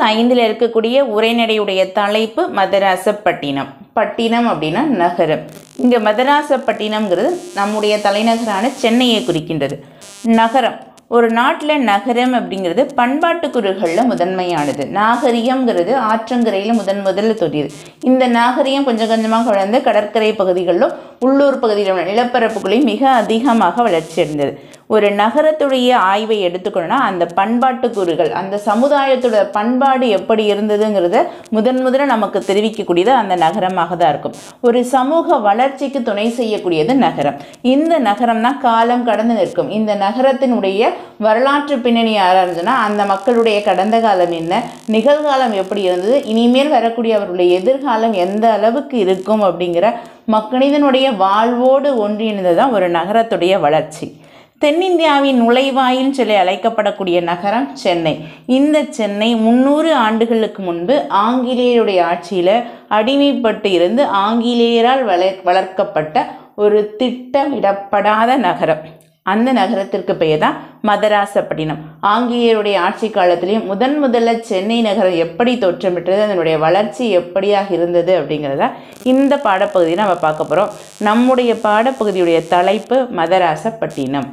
ஐந்தில் இருக்கக்கூடிய உரைநடையுடைய தலைப்பு மதராசப்பட்டினம் பட்டினம் அப்படின்னா நகரம் இங்கே மதராசப்பட்டினம்ங்கிறது நம்முடைய தலைநகரான சென்னையை குறிக்கின்றது நகரம் ஒரு நாட்டில் நகரம் அப்படிங்கிறது பண்பாட்டு குறுகளில் முதன்மையானது நாகரிகம்ங்கிறது ஆற்றங்கரையில் முதன் முதல்ல தோன்றியது இந்த நாகரிகம் கொஞ்சம் கொஞ்சமாக வளர்ந்து கடற்கரை பகுதிகளிலும் உள்ளூர் பகுதிகளிலும் உள்ள நிலப்பரப்புகளையும் மிக அதிகமாக வளர்ச்சி அடைந்தது ஒரு நகரத்துடைய ஆய்வை எடுத்துக்கணும்னா அந்த பண்பாட்டு கூறுகள் அந்த சமுதாயத்தோட பண்பாடு எப்படி இருந்ததுங்கிறத முதன் முதல்ல நமக்கு தெரிவிக்கக்கூடியது அந்த நகரமாக தான் இருக்கும் ஒரு சமூக வளர்ச்சிக்கு துணை செய்யக்கூடியது நகரம் இந்த நகரம் தான் காலம் கடந்து நிற்கும் இந்த நகரத்தினுடைய வரலாற்று பின்னணி ஆராய்ஞ்சுன்னா அந்த மக்களுடைய கடந்த காலம் என்ன நிகழ்காலம் எப்படி இருந்தது இனிமேல் வரக்கூடிய அவர்களுடைய எதிர்காலம் எந்த அளவுக்கு இருக்கும் அப்படிங்கிற மக்களிதனுடைய வாழ்வோடு ஒன்றிணைந்தது தான் ஒரு நகரத்துடைய வளர்ச்சி தென்னிந்தியாவின் நுழைவாயில் சொல்லி அழைக்கப்படக்கூடிய நகரம் சென்னை இந்த சென்னை முந்நூறு ஆண்டுகளுக்கு முன்பு ஆங்கிலேயருடைய ஆட்சியில் அடிமைப்பட்டு இருந்து ஆங்கிலேயரால் வள வளர்க்கப்பட்ட ஒரு திட்டமிடப்படாத நகரம் அந்த நகரத்திற்கு பெயர் தான் மதராசப்பட்டினம் ஆங்கிலேயருடைய ஆட்சி காலத்திலையும் முதன் முதல்ல சென்னை நகரம் எப்படி தோற்றமிட்டது அதனுடைய வளர்ச்சி எப்படியாக இருந்தது அப்படிங்கிறத இந்த பாடப்பகுதியை நம்ம பார்க்க போகிறோம் நம்முடைய பாடப்பகுதியுடைய தலைப்பு மதராசப்பட்டினம்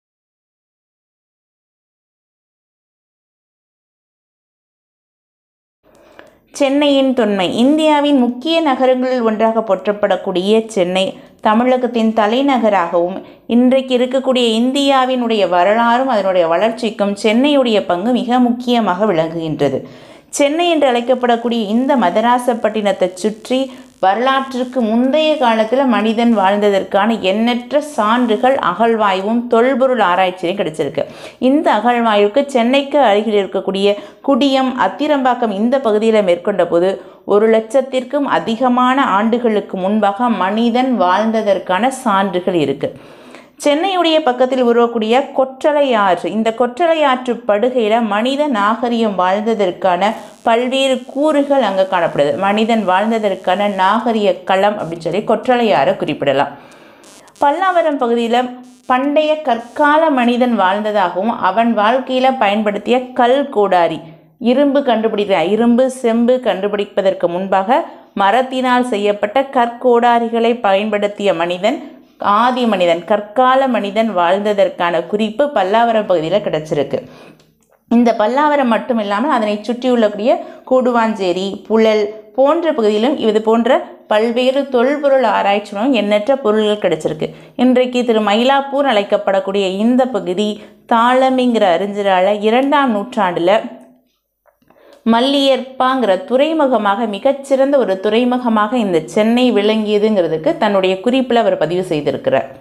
சென்னையின் தொன்மை இந்தியாவின் முக்கிய நகரங்களில் ஒன்றாக போற்றப்படக்கூடிய சென்னை தமிழகத்தின் தலைநகராகவும் இன்றைக்கு இருக்கக்கூடிய இந்தியாவினுடைய வரலாறும் அதனுடைய வளர்ச்சிக்கும் சென்னையுடைய பங்கு மிக முக்கியமாக விளங்குகின்றது சென்னை என்று அழைக்கப்படக்கூடிய இந்த மதராசப்பட்டினத்தை சுற்றி வரலாற்றுக்கு முந்தைய காலத்தில் மனிதன் வாழ்ந்ததற்கான எண்ணற்ற சான்றுகள் அகழ்வாய்வும் தொல்பொருள் ஆராய்ச்சியும் கிடைச்சிருக்கு இந்த அகழ்வாய்வுக்கு சென்னைக்கு அருகில் இருக்கக்கூடிய குடியம் அத்திரம்பாக்கம் இந்த பகுதியில் மேற்கொண்ட போது ஒரு லட்சத்திற்கும் அதிகமான ஆண்டுகளுக்கு முன்பாக மனிதன் வாழ்ந்ததற்கான சான்றுகள் இருக்குது சென்னையுடைய பக்கத்தில் உருவக்கூடிய கொற்றலை ஆறு இந்த கொற்றலை ஆற்று படுகையில் மனித நாகரிகம் வாழ்ந்ததற்கான பல்வேறு கூறுகள் அங்கே காணப்படுது மனிதன் வாழ்ந்ததற்கான நாகரிக களம் அப்படின்னு சொல்லி கொற்றலை ஆறை குறிப்பிடலாம் பல்லாவரம் பகுதியில் பண்டைய கற்கால மனிதன் வாழ்ந்ததாகவும் அவன் வாழ்க்கையில் பயன்படுத்திய கல் கோடாரி இரும்பு கண்டுபிடித்த இரும்பு செம்பு கண்டுபிடிப்பதற்கு முன்பாக மரத்தினால் செய்யப்பட்ட கற்கோடாரிகளை பயன்படுத்திய மனிதன் ஆதி மனிதன் கற்கால மனிதன் வாழ்ந்ததற்கான குறிப்பு பல்லாவரம் பகுதியில் கிடச்சிருக்கு இந்த பல்லாவரம் மட்டும் இல்லாமல் அதனை சுற்றியுள்ளக்கூடிய கூடுவாஞ்சேரி புழல் போன்ற பகுதியிலும் இது போன்ற பல்வேறு தொல்பொருள் ஆராய்ச்சிகளும் எண்ணற்ற பொருள்கள் கிடைச்சிருக்கு இன்றைக்கு திரு மயிலாப்பூர் அழைக்கப்படக்கூடிய இந்த பகுதி தாளமிங்கிற அறிஞரால் இரண்டாம் நூற்றாண்டில் மல்லியற்பாங்கிற துறைமுகமாக மிகச்சிறந்த ஒரு துறைமுகமாக இந்த சென்னை விளங்கியதுங்கிறதுக்கு தன்னுடைய குறிப்பில் அவர் பதிவு செய்திருக்கிறார்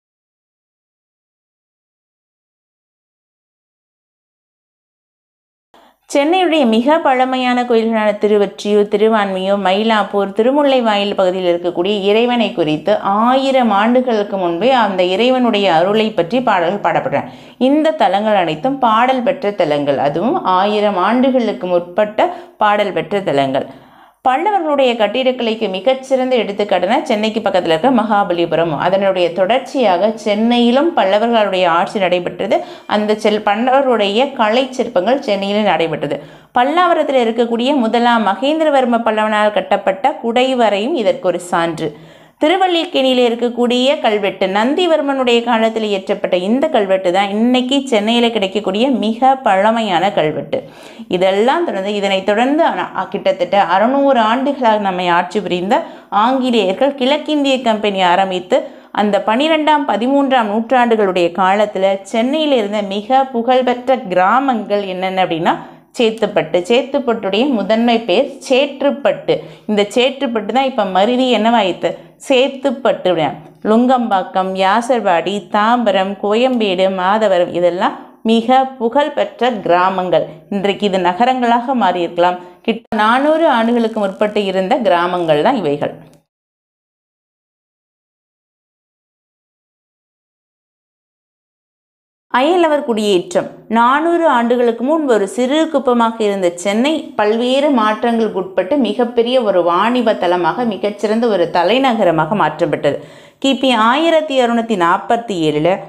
சென்னையுடைய மிக பழமையான கோயில்களான திருவொற்றியூர் திருவான்மியூர் மயிலாப்பூர் திருமுல்லைவாயில் பகுதியில் இருக்கக்கூடிய இறைவனை குறித்து ஆயிரம் ஆண்டுகளுக்கு முன்பே அந்த இறைவனுடைய அருளை பற்றி பாடல்கள் பாடப்படுறன இந்த தலங்கள் அனைத்தும் பாடல் பெற்ற தலங்கள் அதுவும் ஆயிரம் ஆண்டுகளுக்கு முற்பட்ட பாடல் பெற்ற தலங்கள் பல்லவர்களுடைய கட்டிடக்கலைக்கு மிகச்சிறந்த எடுத்துக்காட்டுனா சென்னைக்கு பக்கத்தில் இருக்க மகாபலிபுரம் அதனுடைய தொடர்ச்சியாக சென்னையிலும் பல்லவர்களுடைய ஆட்சி நடைபெற்றது அந்த செல் பல்லவருடைய கலை சிற்பங்கள் சென்னையிலும் நடைபெற்றது பல்லாவரத்தில் இருக்கக்கூடிய முதலாம் மகேந்திரவர்ம பல்லவனால் கட்டப்பட்ட குடைவரையும் இதற்கு ஒரு சான்று திருவல்லிக்கேணியில் இருக்கக்கூடிய கல்வெட்டு நந்திவர்மனுடைய காலத்தில் இயற்றப்பட்ட இந்த கல்வெட்டு தான் இன்னைக்கு சென்னையில் கிடைக்கக்கூடிய மிக பழமையான கல்வெட்டு இதெல்லாம் தொடர்ந்து இதனைத் தொடர்ந்து அ- கிட்டத்தட்ட அறுநூறு ஆண்டுகளாக நம்மை ஆட்சி புரிந்த ஆங்கிலேயர்கள் கிழக்கிந்திய கம்பெனி ஆரம்பித்து அந்த பனிரெண்டாம் பதிமூன்றாம் நூற்றாண்டுகளுடைய காலத்தில் சென்னையில் இருந்த மிக புகழ்பெற்ற கிராமங்கள் என்னென்ன அப்படின்னா சேத்துப்பட்டு சேத்துப்பட்டுடைய முதன்மை பேர் சேற்றுப்பட்டு இந்த சேற்றுப்பட்டு தான் இப்போ மருவி என்னவாயிற்று சேத்துப்பட்டு அப்படின்னா. லுங்கம்பாக்கம் யாசர்வாடி தாம்பரம் கோயம்பேடு மாதவரம் இதெல்லாம் மிக புகழ்பெற்ற கிராமங்கள் இன்றைக்கு இது நகரங்களாக மாறியிருக்கலாம் கிட்ட நானூறு ஆண்டுகளுக்கு முற்பட்டு இருந்த கிராமங்கள் தான் இவைகள் அயலவர் குடியேற்றம் நானூறு ஆண்டுகளுக்கு முன்பு ஒரு சிறு குப்பமாக இருந்த சென்னை பல்வேறு மாற்றங்களுக்கு உட்பட்டு மிகப்பெரிய ஒரு வாணிப தலமாக மிகச்சிறந்த ஒரு தலைநகரமாக மாற்றப்பட்டது கிபி ஆயிரத்தி இரநூத்தி நாற்பத்தி ஏழில்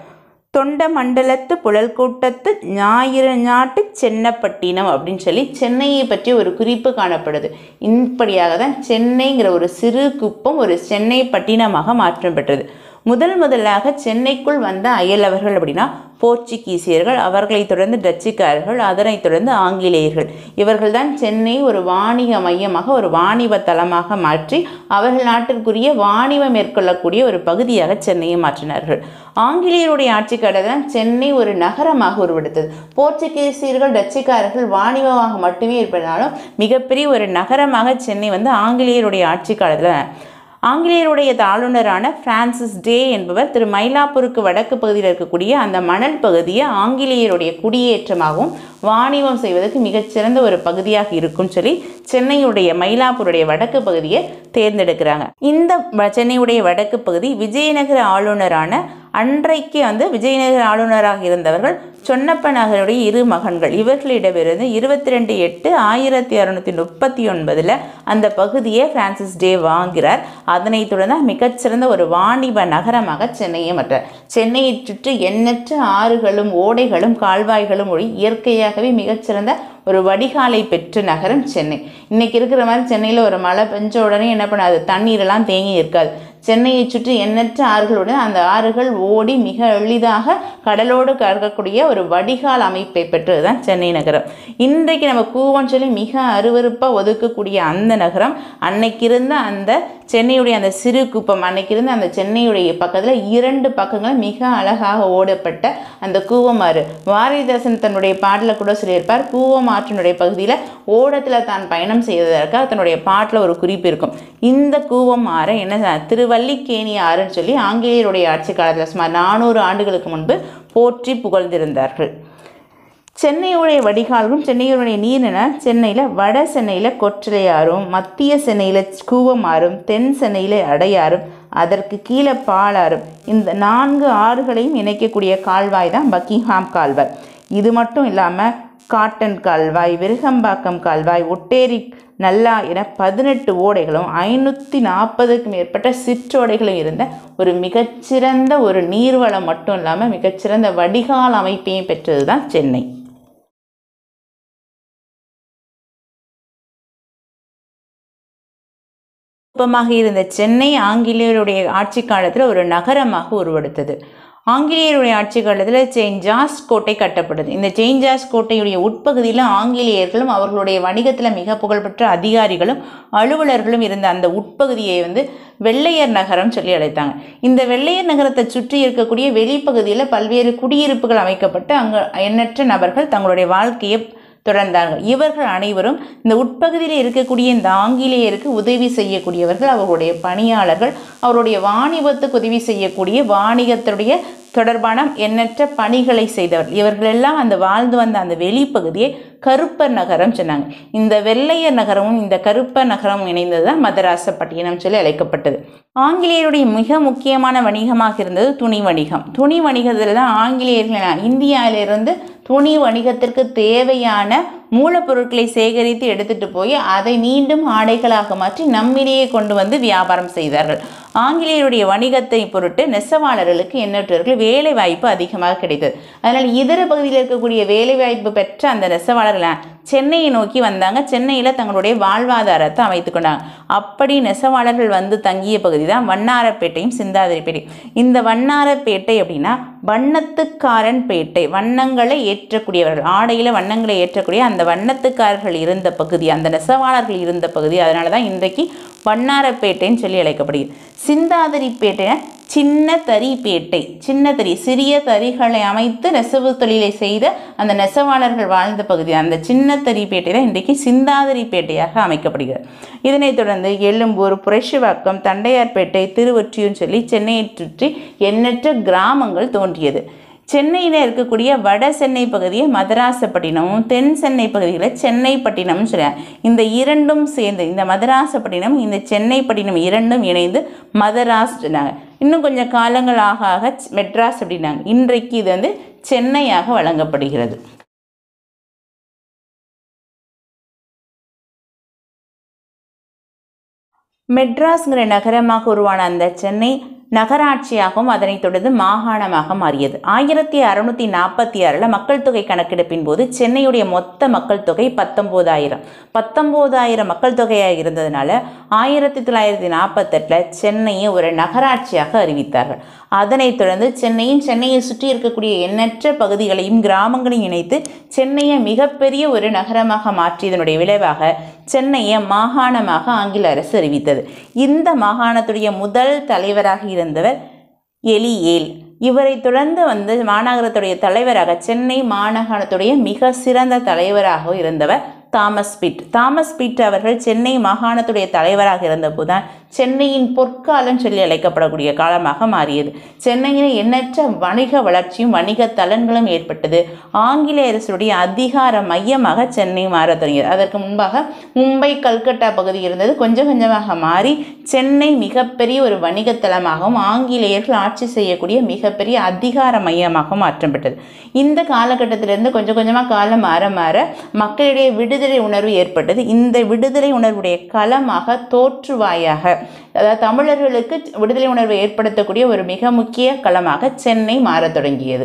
தொண்ட மண்டலத்து புழல் கூட்டத்து ஞாயிறு நாட்டு சென்னப்பட்டினம் அப்படின்னு சொல்லி சென்னையை பற்றி ஒரு குறிப்பு காணப்படுது இப்படியாக தான் சென்னைங்கிற ஒரு சிறு குப்பம் ஒரு சென்னை பட்டினமாக மாற்றம் பெற்றது முதல் முதலாக சென்னைக்குள் வந்த அயலவர்கள் அப்படின்னா போர்ச்சுகீசியர்கள் அவர்களைத் தொடர்ந்து டச்சுக்காரர்கள் அதனைத் தொடர்ந்து ஆங்கிலேயர்கள் இவர்கள்தான் சென்னை ஒரு வாணிக மையமாக ஒரு வாணிப தலமாக மாற்றி அவர்கள் நாட்டிற்குரிய வாணிபம் மேற்கொள்ளக்கூடிய ஒரு பகுதியாக சென்னையை மாற்றினார்கள் ஆங்கிலேயருடைய ஆட்சி தான் சென்னை ஒரு நகரமாக உருவெடுத்தது போர்ச்சுகீசியர்கள் டச்சுக்காரர்கள் வாணிபமாக மட்டுமே இருப்பதனாலும் மிகப்பெரிய ஒரு நகரமாக சென்னை வந்து ஆங்கிலேயருடைய ஆட்சி காலத்தில் ஆங்கிலேயருடைய ஆளுநரான பிரான்சிஸ் டே என்பவர் திரு மயிலாப்பூருக்கு வடக்கு பகுதியில் இருக்கக்கூடிய அந்த மணல் பகுதியை ஆங்கிலேயருடைய குடியேற்றமாகவும் வாணிபம் செய்வதற்கு மிகச்சிறந்த ஒரு பகுதியாக இருக்கும்னு சொல்லி சென்னையுடைய மயிலாப்பூருடைய வடக்கு பகுதியை தேர்ந்தெடுக்கிறாங்க இந்த வ- சென்னையுடைய வடக்கு பகுதி விஜயநகர ஆளுநரான அன்றைக்கு வந்து விஜயநகர ஆளுநராக இருந்தவர்கள் சொன்னப்ப நகருடைய இரு மகன்கள் இவர்களிடமிருந்து இருபத்தி ரெண்டு எட்டு ஆயிரத்தி அறுநூற்றி முப்பத்தி ஒன்பதில் அந்த பகுதியை பிரான்சிஸ் டே வாங்கிறார் அதனைத் தொடர்ந்து மிகச்சிறந்த ஒரு வாணிப நகரமாக சென்னையை மாற்றார் சென்னையை சுற்றி எண்ணற்ற ஆறுகளும் ஓடைகளும் கால்வாய்களும் ஒளி இயற்கையாகவே மிகச்சிறந்த ஒரு வடிகாலை பெற்ற நகரம் சென்னை இன்னைக்கு இருக்கிற மாதிரி சென்னையில் ஒரு மழை பெஞ்ச உடனே என்ன பண்ணாது தண்ணீரெல்லாம் தேங்கி இருக்காது சென்னையை சுற்றி எண்ணற்ற ஆறுகளுடன் அந்த ஆறுகள் ஓடி மிக எளிதாக கடலோடு கலக்கக்கூடிய ஒரு வடிகால் அமைப்பை பெற்றது தான் சென்னை நகரம் இன்றைக்கு நம்ம கூவம் சொல்லி மிக அருவருப்பாக ஒதுக்கக்கூடிய அந்த நகரம் அன்னைக்கு இருந்த அந்த சென்னையுடைய அந்த சிறு குப்பம் அன்னைக்கு இருந்த அந்த சென்னையுடைய பக்கத்தில் இரண்டு பக்கங்களும் மிக அழகாக ஓடப்பட்ட அந்த கூவமாறு பாரதிதாசன் தன்னுடைய பாட்டில் கூட சொல்லியிருப்பார் கூவமாற்றினுடைய பகுதியில் ஓடத்தில் தான் பயணம் செய்வதற்காக தன்னுடைய பாட்டில் ஒரு குறிப்பு இருக்கும் இந்த கூவம் ஆறை என்ன செ- திருவல்லிக்கேணி ஆறுன்னு சொல்லி ஆங்கிலேயருடைய ஆட்சி காலத்தில் சுமார் நானூறு ஆண்டுகளுக்கு முன்பு போற்றி புகழ்ந்திருந்தார்கள் சென்னையுடைய வடிகாலும் சென்னையுடைய நீர்னா சென்னையில் வட சென்னையில் கொற்றலையாறும் மத்திய சென்னையில் கூவமாறும் தென் சென்னையில் அடையாறும் அதற்கு கீழே பாலாறும் இந்த நான்கு ஆறுகளையும் இணைக்கக்கூடிய கால்வாய் தான் பக்கிங்ஹாம் கால்வாய் இது மட்டும் இல்லாமல் காட்டன் கால்வாய் விருகம்பாக்கம் கால்வாய் ஒட்டேரி நல்லா என பதினெட்டு ஓடைகளும் ஐநூற்றி நாற்பதுக்கும் மேற்பட்ட சிற்றோடைகளும் இருந்த ஒரு மிகச்சிறந்த ஒரு நீர்வளம் மட்டும் இல்லாமல் மிகச்சிறந்த வடிகால் அமைப்பையும் பெற்றது தான் சென்னை குப்பமாக இருந்த சென்னை ஆங்கிலேயருடைய ஆட்சி காலத்தில் ஒரு நகரமாக உருவெடுத்தது ஆங்கிலேயருடைய ஆட்சி காலத்தில் செயின்ட் ஜார்ஜ் கோட்டை கட்டப்பட்டது இந்த செயின்ட் ஜார்ஜ் கோட்டையுடைய உட்பகுதியில் ஆங்கிலேயர்களும் அவர்களுடைய வணிகத்தில் மிக புகழ்பெற்ற அதிகாரிகளும் அலுவலர்களும் இருந்த அந்த உட்பகுதியை வந்து வெள்ளையர் நகரம் சொல்லி அழைத்தாங்க இந்த வெள்ளையர் நகரத்தை சுற்றி இருக்கக்கூடிய வெளிப்பகுதியில் பல்வேறு குடியிருப்புகள் அமைக்கப்பட்டு அங்கு எண்ணற்ற நபர்கள் தங்களுடைய வாழ்க்கையை தொடர்ந்தார்கள் இவர்கள் அனைவரும் இந்த உட்பகுதியில் இருக்கக்கூடிய இந்த ஆங்கிலேயருக்கு உதவி செய்யக்கூடியவர்கள் அவர்களுடைய பணியாளர்கள் அவருடைய வாணிபத்துக்கு உதவி செய்யக்கூடிய வாணிகத்துடைய தொடர்பான எண்ணற்ற பணிகளை செய்தவர் இவர்களெல்லாம் அந்த வாழ்ந்து வந்த அந்த வெளிப்பகுதியை கருப்பர் நகரம் சொன்னாங்க இந்த வெள்ளையர் நகரமும் இந்த கருப்பர் நகரமும் இணைந்தது தான் மதராசப்பட்டினம் சொல்லி அழைக்கப்பட்டது ஆங்கிலேயருடைய மிக முக்கியமான வணிகமாக இருந்தது துணி வணிகம் துணி வணிகத்தில் தான் ஆங்கிலேயர்கள் இந்தியாவிலிருந்து துணி வணிகத்திற்கு தேவையான மூலப்பொருட்களை சேகரித்து எடுத்துட்டு போய் அதை மீண்டும் ஆடைகளாக மாற்றி நம்மிடையே கொண்டு வந்து வியாபாரம் செய்தார்கள் ஆங்கிலேயருடைய வணிகத்தை பொருட்டு நெசவாளர்களுக்கு எண்ணற்றவர்கள் வேலை வாய்ப்பு அதிகமாக கிடைத்தது அதனால் இதர பகுதியில் இருக்கக்கூடிய வேலை வாய்ப்பு பெற்ற அந்த நெசவாளர்கள் சென்னையை நோக்கி வந்தாங்க சென்னையில் தங்களுடைய வாழ்வாதாரத்தை அமைத்து கொண்டாங்க அப்படி நெசவாளர்கள் வந்து தங்கிய பகுதி தான் வண்ணாரப்பேட்டையும் சிந்தாதிரிப்பேட்டை இந்த வண்ணாரப்பேட்டை அப்படின்னா வண்ணத்துக்காரன் பேட்டை வண்ணங்களை ஏற்றக்கூடியவர்கள் ஆடையில் வண்ணங்களை ஏற்றக்கூடிய அந்த வண்ணத்துக்காரர்கள் இருந்த பகுதி அந்த நெசவாளர்கள் இருந்த பகுதி அதனால தான் இன்றைக்கு வண்ணாரப்பேட்டைன்னு சொல்லி அழைக்கப்படுகிறது சிந்தாதிரிப்பேட்டை சின்ன தறி பேட்டை சின்ன தறி சிறிய தறிகளை அமைத்து நெசவு தொழிலை செய்த அந்த நெசவாளர்கள் வாழ்ந்த பகுதி அந்த சின்ன தறி பேட்டை தான் இன்றைக்கு சிந்தாதிரி பேட்டையாக அமைக்கப்படுகிறது இதனைத் தொடர்ந்து எழும்பூர் புரட்சிவாக்கம் தண்டையார்பேட்டை திருவொற்றியூர்னு சொல்லி சென்னையை சுற்றி எண்ணற்ற கிராமங்கள் தோன்றியது சென்னையில் இருக்கக்கூடிய வட சென்னை பகுதியை மதராசப்பட்டினமும் தென் சென்னை பகுதியில் சென்னைப்பட்டினம்னு சொல்லுவாங்க இந்த இரண்டும் சேர்ந்து இந்த மதராசப்பட்டினம் இந்த சென்னைப்பட்டினம் இரண்டும் இணைந்து மதராஸ் சொன்னாங்க இன்னும் கொஞ்சம் காலங்கள் ஆக ஆக மெட்ராஸ் அப்படின்னாங்க இன்றைக்கு இது வந்து சென்னையாக வழங்கப்படுகிறது மெட்ராஸ்ங்கிற நகரமாக உருவான அந்த சென்னை நகராட்சியாகவும் அதனைத் தொடர்ந்து மாகாணமாக மாறியது ஆயிரத்தி அறுநூத்தி நாற்பத்தி ஆறில் மக்கள் தொகை கணக்கெடுப்பின் போது சென்னையுடைய மொத்த மக்கள் தொகை பத்தொம்போதாயிரம் பத்தொம்போதாயிரம் மக்கள் தொகையாக இருந்ததுனால ஆயிரத்தி தொள்ளாயிரத்தி நாற்பத்தெட்டில் சென்னையை ஒரு நகராட்சியாக அறிவித்தார்கள் அதனைத் தொடர்ந்து சென்னையும் சென்னையை சுற்றி இருக்கக்கூடிய எண்ணற்ற பகுதிகளையும் கிராமங்களையும் இணைத்து சென்னையை மிகப்பெரிய ஒரு நகரமாக மாற்றியதனுடைய விளைவாக சென்னையை மாகாணமாக ஆங்கில அரசு அறிவித்தது இந்த மாகாணத்துடைய முதல் தலைவராக இருந்தவர் எலியேல் இவரை தொடர்ந்து வந்து மாநகரத்துடைய தலைவராக சென்னை மாநகரத்துடைய மிக சிறந்த தலைவராக இருந்தவர் தாமஸ் பிட் தாமஸ் பிட் அவர்கள் சென்னை மாகாணத்துடைய தலைவராக இருந்தபோது தான் சென்னையின் பொற்காலம் சொல்லி அழைக்கப்படக்கூடிய காலமாக மாறியது சென்னையில் எண்ணற்ற வணிக வளர்ச்சியும் வணிக தலன்களும் ஏற்பட்டது ஆங்கில அரசுடைய அதிகார மையமாக சென்னை மாறத் தொடங்கியது அதற்கு முன்பாக மும்பை கல்கட்டா பகுதி இருந்தது கொஞ்சம் கொஞ்சமாக மாறி சென்னை மிகப்பெரிய ஒரு வணிகத் தலமாகவும் ஆங்கிலேயர்கள் ஆட்சி செய்யக்கூடிய மிகப்பெரிய அதிகார மையமாக மாற்றம் பெற்றது இந்த காலகட்டத்திலிருந்து கொஞ்சம் கொஞ்சமாக காலம் மாற மாற மக்களிடையே விடுதலை உணர்வு ஏற்பட்டது இந்த விடுதலை உணர்வுடைய களமாக தோற்றுவாயாக அதாவது தமிழர்களுக்கு விடுதலை உணர்வை ஏற்படுத்தக்கூடிய ஒரு மிக முக்கிய களமாக சென்னை மாறத் தொடங்கியது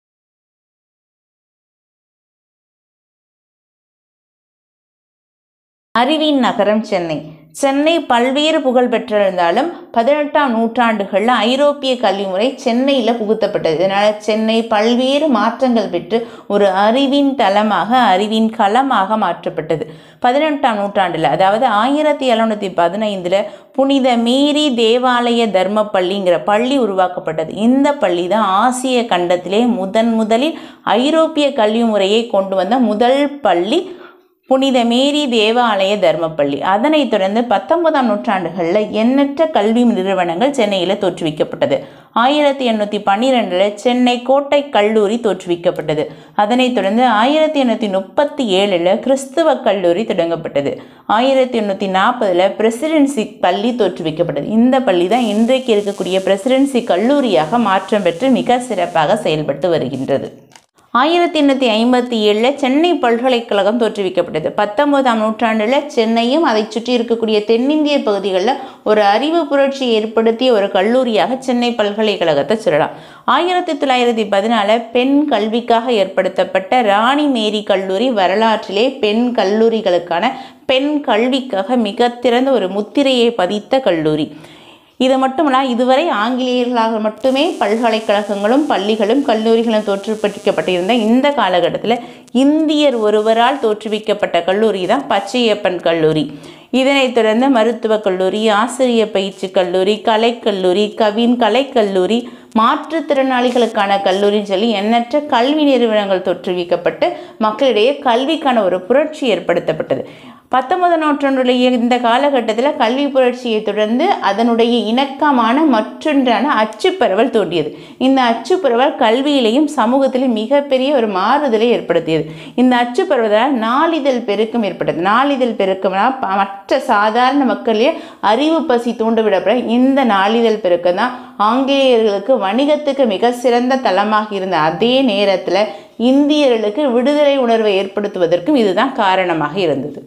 அறிவின் நகரம் சென்னை சென்னை பல்வேறு புகழ் பெற்றிருந்தாலும் பதினெட்டாம் நூற்றாண்டுகளில் ஐரோப்பிய கல்வி முறை சென்னையில் புகுத்தப்பட்டது இதனால் சென்னை பல்வேறு மாற்றங்கள் பெற்று ஒரு அறிவின் தலமாக அறிவின் களமாக மாற்றப்பட்டது பதினெட்டாம் நூற்றாண்டில் அதாவது ஆயிரத்தி எழுநூற்றி பதினைந்தில் புனித மேரி தேவாலய தர்ம பள்ளிங்கிற பள்ளி உருவாக்கப்பட்டது இந்த பள்ளி தான் ஆசிய கண்டத்திலே முதன் முதலில் ஐரோப்பிய கல்வி முறையை கொண்டு வந்த முதல் பள்ளி புனித மேரி தேவாலய தர்மப்பள்ளி அதனைத் தொடர்ந்து பத்தொன்பதாம் நூற்றாண்டுகளில் எண்ணற்ற கல்வி நிறுவனங்கள் சென்னையில் தோற்றுவிக்கப்பட்டது ஆயிரத்தி எண்ணூற்றி பன்னிரெண்டில் சென்னை கோட்டை கல்லூரி தோற்றுவிக்கப்பட்டது அதனைத் தொடர்ந்து ஆயிரத்தி எண்ணூற்றி முப்பத்தி ஏழில் கிறிஸ்துவ கல்லூரி தொடங்கப்பட்டது ஆயிரத்தி எண்ணூற்றி நாற்பதில் பிரசிடென்சி பள்ளி தோற்றுவிக்கப்பட்டது இந்த பள்ளி தான் இன்றைக்கு இருக்கக்கூடிய பிரசிடென்சி கல்லூரியாக மாற்றம் பெற்று மிக சிறப்பாக செயல்பட்டு வருகின்றது ஆயிரத்தி எண்ணூற்றி ஐம்பத்தி ஏழில் சென்னை பல்கலைக்கழகம் தோற்றுவிக்கப்பட்டது பத்தொன்பதாம் நூற்றாண்டில் சென்னையும் அதை சுற்றி இருக்கக்கூடிய தென்னிந்திய பகுதிகளில் ஒரு அறிவு புரட்சி ஏற்படுத்திய ஒரு கல்லூரியாக சென்னை பல்கலைக்கழகத்தை சொல்லலாம் ஆயிரத்தி தொள்ளாயிரத்தி பதினாலு பெண் கல்விக்காக ஏற்படுத்தப்பட்ட ராணி மேரி கல்லூரி வரலாற்றிலே பெண் கல்லூரிகளுக்கான பெண் கல்விக்காக மிக திறந்த ஒரு முத்திரையை பதித்த கல்லூரி இது மட்டுமல்ல இதுவரை ஆங்கிலேயர்களாக மட்டுமே பல்கலைக்கழகங்களும் பள்ளிகளும் கல்லூரிகளும் தோற்றுவிக்கப்பட்டிருந்த இந்த காலகட்டத்தில் இந்தியர் ஒருவரால் தோற்றுவிக்கப்பட்ட கல்லூரி தான் பச்சையப்பன் கல்லூரி இதனைத் தொடர்ந்து மருத்துவக் கல்லூரி ஆசிரியர் பயிற்சி கல்லூரி கலைக்கல்லூரி கவின் கலைக்கல்லூரி மாற்றுத்திறனாளிகளுக்கான கல்லூரின்னு சொல்லி எண்ணற்ற கல்வி நிறுவனங்கள் தோற்றுவிக்கப்பட்டு மக்களிடையே கல்விக்கான ஒரு புரட்சி ஏற்படுத்தப்பட்டது பத்தொன்பதாம் நூற்றாண்டுடைய இந்த காலகட்டத்தில் கல்வி புரட்சியை தொடர்ந்து அதனுடைய இணக்கமான மற்றொன்றான அச்சுப்பரவல் தோன்றியது இந்த அச்சுப்பரவல் கல்வியிலையும் சமூகத்திலையும் மிகப்பெரிய ஒரு மாறுதலை ஏற்படுத்தியது இந்த அச்சுப்பரவலால் நாளிதழ் பெருக்கம் ஏற்பட்டது நாளிதழ் பெருக்கம்னா ப- மற்ற சாதாரண மக்களையே அறிவு பசி தூண்டவிடப்பட இந்த நாளிதழ் பெருக்கம் தான் ஆங்கிலேயர்களுக்கு வணிகத்துக்கு மிக சிறந்த தளமாக இருந்த அதே நேரத்தில் இந்தியர்களுக்கு விடுதலை உணர்வை ஏற்படுத்துவதற்கும் இதுதான் காரணமாக இருந்தது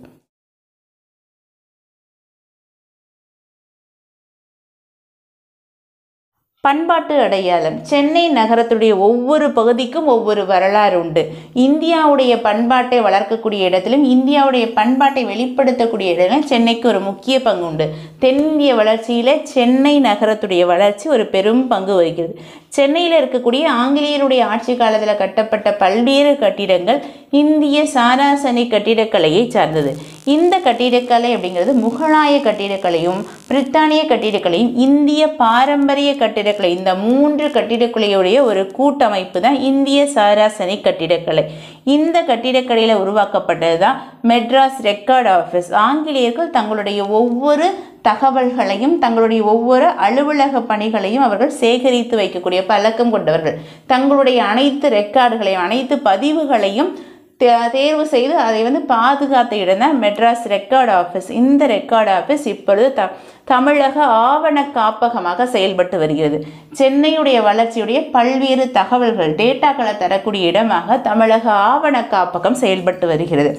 பண்பாட்டு அடையாளம் சென்னை நகரத்துடைய ஒவ்வொரு பகுதிக்கும் ஒவ்வொரு வரலாறு உண்டு இந்தியாவுடைய பண்பாட்டை வளர்க்கக்கூடிய இடத்திலும் இந்தியாவுடைய பண்பாட்டை வெளிப்படுத்தக்கூடிய இடத்திலும் சென்னைக்கு ஒரு முக்கிய பங்கு உண்டு தென்னிந்திய வளர்ச்சியில் சென்னை நகரத்துடைய வளர்ச்சி ஒரு பெரும் பங்கு வகிக்கிறது சென்னையில் இருக்கக்கூடிய ஆங்கிலேயருடைய ஆட்சி காலத்தில் கட்டப்பட்ட பல்வேறு கட்டிடங்கள் இந்திய சாராசனி கட்டிடக்கலையை சார்ந்தது இந்த கட்டிடக்கலை அப்படிங்கிறது முகலாய கட்டிடக்கலையும் பிரித்தானிய கட்டிடக்கலையும் இந்திய பாரம்பரிய கட்டிடக்கலை இந்த மூன்று கட்டிடக்கலையுடைய ஒரு கூட்டமைப்பு தான் இந்திய சாராசனி கட்டிடக்கலை இந்த கட்டிடக்கலையில் உருவாக்கப்பட்டது தான் மெட்ராஸ் ரெக்கார்ட் ஆஃபீஸ் ஆங்கிலேயர்கள் தங்களுடைய ஒவ்வொரு தகவல்களையும் தங்களுடைய ஒவ்வொரு அலுவலக பணிகளையும் அவர்கள் சேகரித்து வைக்கக்கூடிய பழக்கம் கொண்டவர்கள் தங்களுடைய அனைத்து ரெக்கார்டுகளையும் அனைத்து பதிவுகளையும் தே- தேர்வு செய்து அதை வந்து பாதுகாத்த இடம் தான் மெட்ராஸ் ரெக்கார்ட் ஆஃபீஸ் இந்த ரெக்கார்ட் ஆஃபீஸ் இப்பொழுது த தமிழக ஆவண காப்பகமாக செயல்பட்டு வருகிறது சென்னையுடைய வளர்ச்சியுடைய பல்வேறு தகவல்கள் டேட்டாக்களை தரக்கூடிய இடமாக தமிழக ஆவண காப்பகம் செயல்பட்டு வருகிறது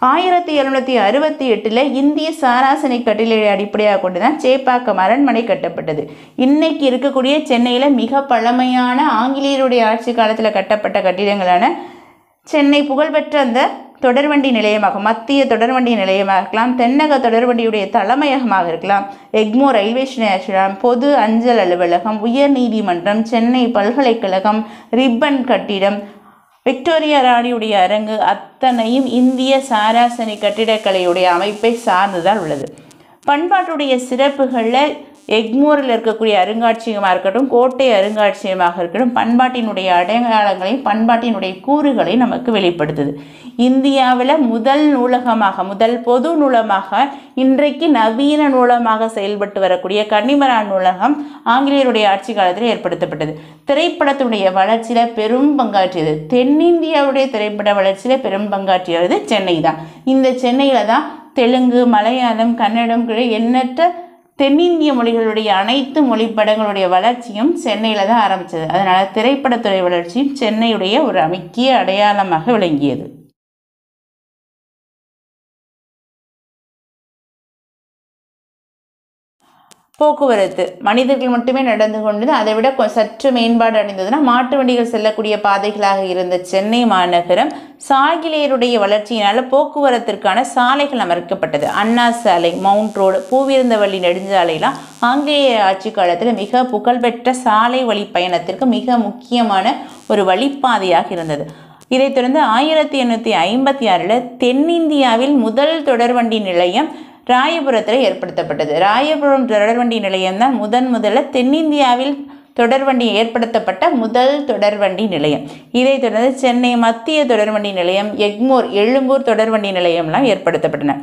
ஆயிரத்தி எழுநூற்றி அறுபத்தி எட்டில் இந்திய சாராசனை கட்டிலை அடிப்படையாக கொண்டு தான் சேப்பாக்கம் அரண்மனை கட்டப்பட்டது இன்னைக்கு இருக்கக்கூடிய சென்னையில் மிக பழமையான ஆங்கிலேயருடைய ஆட்சி காலத்தில் கட்டப்பட்ட கட்டிடங்களான சென்னை புகழ்பெற்ற அந்த தொடர்வண்டி நிலையமாக மத்திய தொடர்வண்டி நிலையமாக இருக்கலாம் தென்னக தொடர்வண்டியுடைய தலைமையகமாக இருக்கலாம் எக்மோ ரயில்வே ஸ்டேஷன் பொது அஞ்சல் அலுவலகம் உயர் நீதிமன்றம் சென்னை பல்கலைக்கழகம் ரிப்பன் கட்டிடம் விக்டோரியா ராணியுடைய அரங்கு அத்தனையும் இந்திய சாராசனி கட்டிடக்கலையுடைய அமைப்பை சார்ந்துதான் உள்ளது பண்பாட்டுடைய சிறப்புகளில் எக்மோரில் இருக்கக்கூடிய அருங்காட்சியகமாக இருக்கட்டும் கோட்டை அருங்காட்சியகமாக இருக்கட்டும் பண்பாட்டினுடைய அடையாளங்களையும் பண்பாட்டினுடைய கூறுகளையும் நமக்கு வெளிப்படுத்துது இந்தியாவில் முதல் நூலகமாக முதல் பொது நூலகமாக இன்றைக்கு நவீன நூலகமாக செயல்பட்டு வரக்கூடிய கன்னிமரா நூலகம் ஆங்கிலேயருடைய ஆட்சி காலத்தில் ஏற்படுத்தப்பட்டது திரைப்படத்துடைய வளர்ச்சியில் பெரும் பங்காற்றியது தென்னிந்தியாவுடைய திரைப்பட வளர்ச்சியில் பெரும் பங்காற்றியது சென்னை தான் இந்த சென்னையில் தான் தெலுங்கு மலையாளம் கன்னடம் எண்ணற்ற தென்னிந்திய மொழிகளுடைய அனைத்து மொழி படங்களுடைய வளர்ச்சியும் சென்னையில் தான் ஆரம்பித்தது அதனால் திரைப்படத்துறை வளர்ச்சியும் சென்னையுடைய ஒரு முக்கிய அடையாளமாக விளங்கியது போக்குவரத்து மனிதர்கள் மட்டுமே நடந்து கொண்டது அதை விட கொ- சற்று மேம்பாடு அடைந்ததுன்னா மாட்டு வண்டிகள் செல்லக்கூடிய பாதைகளாக இருந்த சென்னை மாநகரம் சாகிலேயருடைய வளர்ச்சியினால் போக்குவரத்திற்கான சாலைகள் அமைக்கப்பட்டது அண்ணா சாலை மவுண்ட் ரோடு பூவிருந்தவள்ளி நெடுஞ்சாலைலாம் ஆங்கிலேய ஆட்சி காலத்தில் மிக புகழ்பெற்ற சாலை வழி பயணத்திற்கு மிக முக்கியமான ஒரு வழிப்பாதையாக இருந்தது இதைத் தொடர்ந்து ஆயிரத்தி எண்ணூற்றி ஐம்பத்தி ஆறில் தென்னிந்தியாவில் முதல் தொடர்வண்டி நிலையம் ராயபுரத்தில் ஏற்படுத்தப்பட்டது ராயபுரம் தொடர்வண்டி நிலையம் தான் முதன் முதல்ல தென்னிந்தியாவில் தொடர்வண்டி ஏற்படுத்தப்பட்ட முதல் தொடர்வண்டி நிலையம் இதைத் தொடர்ந்து சென்னை மத்திய தொடர்வண்டி நிலையம் எக்மோர் எழும்பூர் தொடர்வண்டி நிலையம்லாம் ஏற்படுத்தப்பட்டன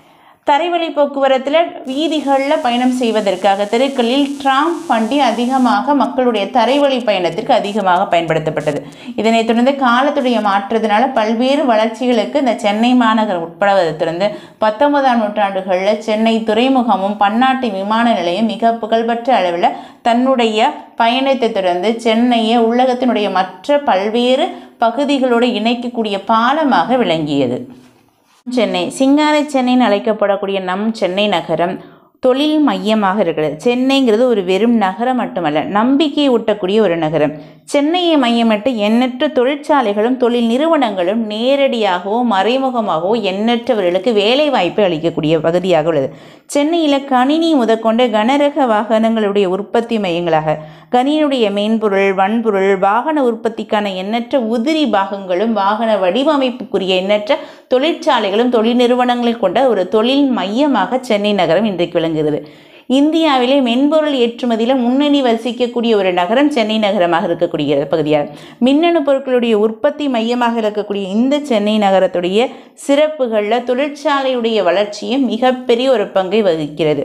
தரைவழி போக்குவரத்தில் வீதிகளில் பயணம் செய்வதற்காக தெருக்களில் ட்ராம் வண்டி அதிகமாக மக்களுடைய தரைவழி பயணத்திற்கு அதிகமாக பயன்படுத்தப்பட்டது இதனைத் தொடர்ந்து காலத்துடைய மாற்றத்தினால பல்வேறு வளர்ச்சிகளுக்கு இந்த சென்னை மாநகரம் உட்படுவதை தொடர்ந்து பத்தொன்பதாம் நூற்றாண்டுகளில் சென்னை துறைமுகமும் பன்னாட்டு விமான நிலையம் மிக புகழ்பெற்ற அளவில் தன்னுடைய பயணத்தை தொடர்ந்து சென்னையை உலகத்தினுடைய மற்ற பல்வேறு பகுதிகளோடு இணைக்கக்கூடிய பாலமாக விளங்கியது சென்னை சிங்காரை சென்னைன்னு அழைக்கப்படக்கூடிய நம் சென்னை நகரம் தொழில் மையமாக இருக்கிறது சென்னைங்கிறது ஒரு வெறும் நகரம் மட்டுமல்ல நம்பிக்கையை ஊட்டக்கூடிய ஒரு நகரம் சென்னையை மையமிட்டு எண்ணற்ற தொழிற்சாலைகளும் தொழில் நிறுவனங்களும் நேரடியாகவோ மறைமுகமாகவோ எண்ணற்றவர்களுக்கு வேலை வாய்ப்பை அளிக்கக்கூடிய பகுதியாக உள்ளது சென்னையில் கணினி முதற்கொண்ட கனரக வாகனங்களுடைய உற்பத்தி மையங்களாக கணினியுடைய மென்பொருள் வன்பொருள் வாகன உற்பத்திக்கான எண்ணற்ற உதிரி பாகங்களும் வாகன வடிவமைப்புக்குரிய எண்ணற்ற தொழிற்சாலைகளும் தொழில் நிறுவனங்களை கொண்ட ஒரு தொழில் மையமாக சென்னை நகரம் இன்றைக்கு விளங்குகிறது இந்தியாவிலே மென்பொருள் ஏற்றுமதியில் முன்னணி வசிக்கக்கூடிய ஒரு நகரம் சென்னை நகரமாக இருக்கக்கூடிய பகுதியாகும் மின்னணு பொருட்களுடைய உற்பத்தி மையமாக இருக்கக்கூடிய இந்த சென்னை நகரத்துடைய சிறப்புகளில் தொழிற்சாலையுடைய வளர்ச்சியும் மிகப்பெரிய ஒரு பங்கை வகிக்கிறது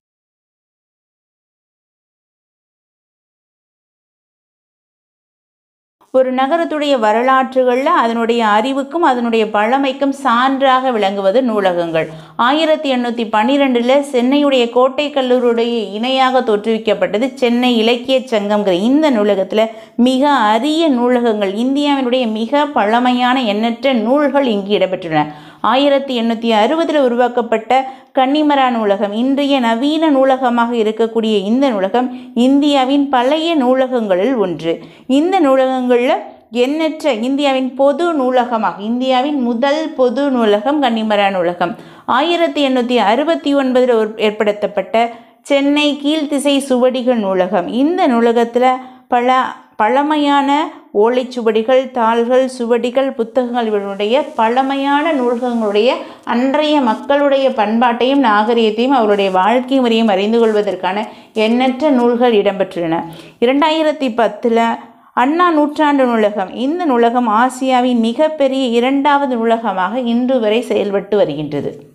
ஒரு நகரத்துடைய வரலாற்றுகளில் அதனுடைய அறிவுக்கும் அதனுடைய பழமைக்கும் சான்றாக விளங்குவது நூலகங்கள் ஆயிரத்தி எண்ணூற்றி பன்னிரெண்டில் சென்னையுடைய கோட்டை கல்லூரியுடைய இணையாக தோற்றுவிக்கப்பட்டது சென்னை இலக்கிய சங்கம்ங்கிற இந்த நூலகத்தில் மிக அரிய நூலகங்கள் இந்தியாவினுடைய மிக பழமையான எண்ணற்ற நூல்கள் இங்கு இடம்பெற்றுள்ளன ஆயிரத்தி எண்ணூற்றி அறுபதில் உருவாக்கப்பட்ட கன்னிமரா நூலகம் இன்றைய நவீன நூலகமாக இருக்கக்கூடிய இந்த நூலகம் இந்தியாவின் பழைய நூலகங்களில் ஒன்று இந்த நூலகங்களில் எண்ணற்ற இந்தியாவின் பொது நூலகமாக இந்தியாவின் முதல் பொது நூலகம் கன்னிமரா நூலகம் ஆயிரத்தி எண்ணூற்றி அறுபத்தி ஒன்பதில் ஏற்படுத்தப்பட்ட சென்னை கீழ்த்திசை சுவடிகள் நூலகம் இந்த நூலகத்தில் பல பழமையான ஓலைச்சுவடிகள் தாள்கள் சுவடிகள் புத்தகங்கள் இவருடைய பழமையான நூல்களுடைய அன்றைய மக்களுடைய பண்பாட்டையும் நாகரிகத்தையும் அவருடைய வாழ்க்கை முறையும் அறிந்து கொள்வதற்கான எண்ணற்ற நூல்கள் இடம்பெற்றுள்ளன இரண்டாயிரத்தி பத்தில் அண்ணா நூற்றாண்டு நூலகம் இந்த நூலகம் ஆசியாவின் மிகப்பெரிய இரண்டாவது நூலகமாக இன்று வரை செயல்பட்டு வருகின்றது